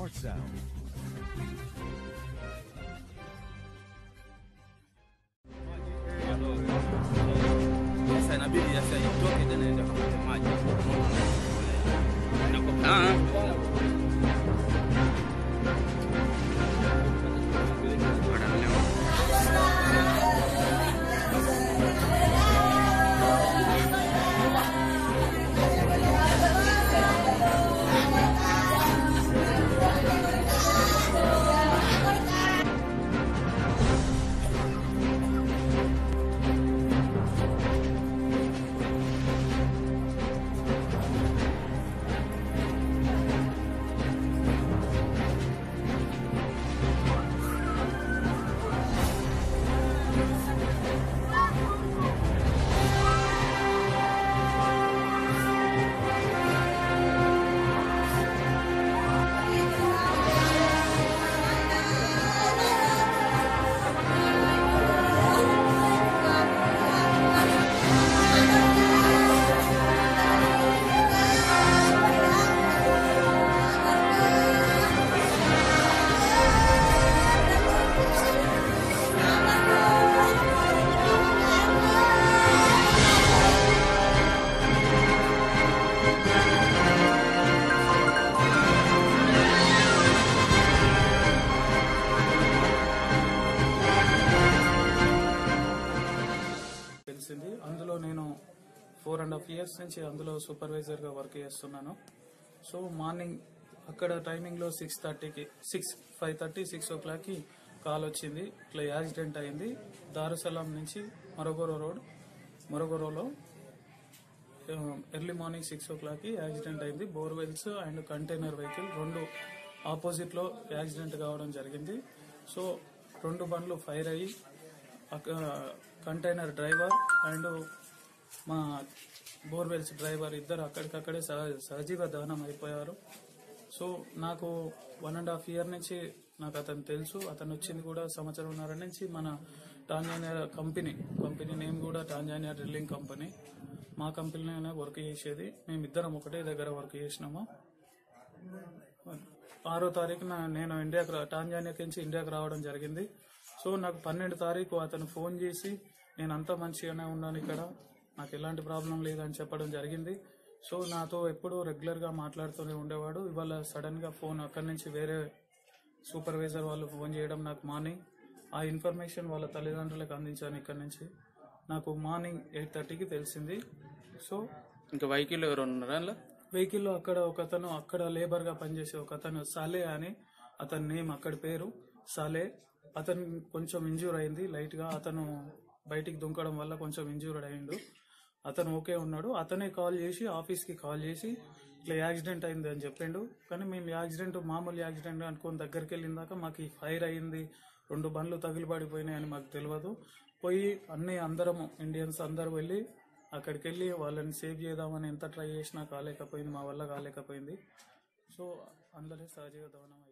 Smart Sound. Sasa inabidi sasa itoke tena ende kapate maji. Ah. తెలిసింది అందులో నేను four and half years నుంచి అందులో సూపర్వైజర్గా వర్క్ చేస్తున్నాను సో మార్నింగ్ అక్కడ టైమింగ్లో సిక్స్ థర్టీకి సిక్స్ ఫైవ్ థర్టీ సిక్స్ ఓ క్లాక్కి కాల్ వచ్చింది ఇట్లా యాక్సిడెంట్ అయింది దారుసలాం నుంచి మరొగోరో రోడ్ మరొగోరోలో ఎర్లీ మార్నింగ్ సిక్స్ ఓ క్లాక్కి యాక్సిడెంట్ అయింది బోర్వెల్స్ అండ్ కంటైనర్ వెహికల్ రెండు ఆపోజిట్లో యాక్సిడెంట్ కావడం జరిగింది సో రెండు బండ్లు ఫైర్ అయ్యి అక్క- కంటైనర్ డ్రైవర్ అండ్ మా బోర్వెల్స్ డ్రైవర్ ఇద్దరు అక్కడికక్కడే సహ- సజీవ దహనం అయిపోయారు సో నాకు వన్ అండ్ హాఫ్ ఇయర్ నుంచి నాకు అతను తెలుసు అతను వచ్చింది కూడా సంవత్సరంన్నర నుంచి మన టాంజానియా కంపెనీ కంపెనీ నేమ్ కూడా టాంజానియా డ్రిల్లింగ్ కంపెనీ మా కంపెనీలోనే వర్క్ చేసేది మేమిద్దరం ఒకటే దగ్గర వర్క్ చేసినాము ఆరో తారీఖున నేను ఇండియాకి రా- టాంజానియాకి నుంచి ఇండియాకి రావడం జరిగింది సో నాకు పన్నెండు తారీఖు అతను ఫోన్ చేసి నేను అంతా మంచిగానే ఉన్నాను ఇక్కడ నాకు ఎలాంటి ప్రాబ్లం లేదని చెప్పడం జరిగింది సో నాతో ఎప్పుడూ రెగ్యులర్గా మాట్లాడుతూనే ఉండేవాడు ఇవాళ సడన్గా ఫోన్ అక్కడి నుంచి వేరే సూపర్వైజర్ వాళ్ళు ఫోన్ చేయడం నాకు మార్నింగ్ ఆ ఇన్ఫర్మేషన్ వాళ్ళ తల్లిదండ్రులకు అందించాను ఇక్కడి నుంచి నాకు మార్నింగ్ ఎయిట్ థర్టీకి తెలిసింది సో ఇంకా వెహికల్ ఎవరు ఉన్నారా అందులో? వెహికల్లో అక్కడ ఒక అతను అక్కడ లేబర్ గా పనిచేసే ఒక అతను సాలే అని అతని నేమ్ అక్కడి పేరు సాలే అతను కొంచెం ఇంజూర్ అయింది లైట్ గా అతను బయటికి దుంకడం వల్ల కొంచెం ఇంజూర్డ్ అయిండు అతను ఓకే ఉన్నాడు అతనే కాల్ చేసి ఆఫీస్ కి కాల్ చేసి ఇట్లా యాక్సిడెంట్ అయింది అని చెప్పిండు కానీ మేము యాక్సిడెంట్ మామూలు యాక్సిడెంట్ అనుకుని దగ్గరికి వెళ్ళిన దాకా మాకు ఈ ఫైర్ అయింది రెండు బండ్లు తగిలిపడిపోయినాయి అని మాకు తెలియదు పోయి అన్ని అందరము ఇండియన్స్ అందరూ వెళ్ళి అక్కడికి వెళ్ళి వాళ్ళని సేవ్ చేద్దామని ఎంత ట్రై చేసినా కాలేకపోయింది మా వల్ల కాలేకపోయింది సో అందులోనే సహజీవ దహనం